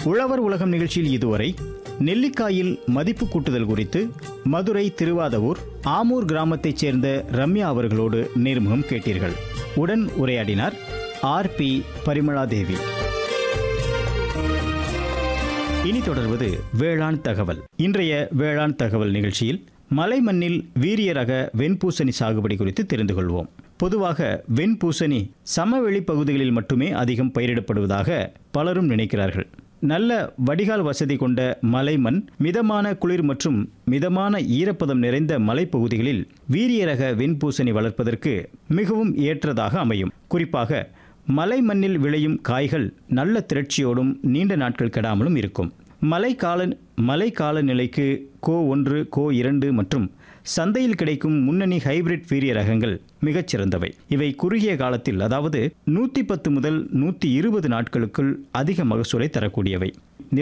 உழவர் உலகம் நிகழ்ச்சியில் இதுவரை நெல்லிக்காயில் மதிப்பு கூட்டுதல் குறித்து மதுரை திருவாதவூர் ஆமூர் கிராமத்தைச் சேர்ந்த ரம்யா அவர்களோடு நேர்முகம் கேட்டீர்கள் உடன் உரையாடினார் ஆர் பி பரிமளாதேவி இனி தொடர்வது வேளாண் தகவல் இன்றைய வேளாண் தகவல் நிகழ்ச்சியில் மலை மண்ணில் வீரிய ரக வெண்பூசணி சாகுபடி குறித்து தெரிந்து கொள்வோம் பொதுவாக வெண்பூசணி சமவெளி பகுதிகளில் மட்டுமே அதிகம் பயிரிடப்படுவதாக பலரும் நினைக்கிறார்கள் நல்ல வடிகால் வசதி கொண்ட மலைமண் மிதமான குளிர் மற்றும் மிதமான ஈரப்பதம் நிறைந்த மலைப்பகுதிகளில் வீரிய ரக வெண்பூசணி வளர்ப்பதற்கு மிகவும் ஏற்றதாக அமையும் குறிப்பாக மலை மண்ணில் விளையும் காய்கள் நல்ல திரட்சியோடும் நீண்ட நாட்கள் கெடாமலும் இருக்கும் மழைக்கால மழை காலநிலைக்கு கோ ஒன்று கோ இரண்டு மற்றும் சந்தையில் கிடைக்கும் முன்னணி ஹைபிரிட் வீரிய ரகங்கள் மிகச் சிறந்தவை இவை குறுகிய காலத்தில் அதாவது நூற்றி பத்து முதல் நூற்றி இருபது நாட்களுக்குள் அதிக மகசூலை தரக்கூடியவை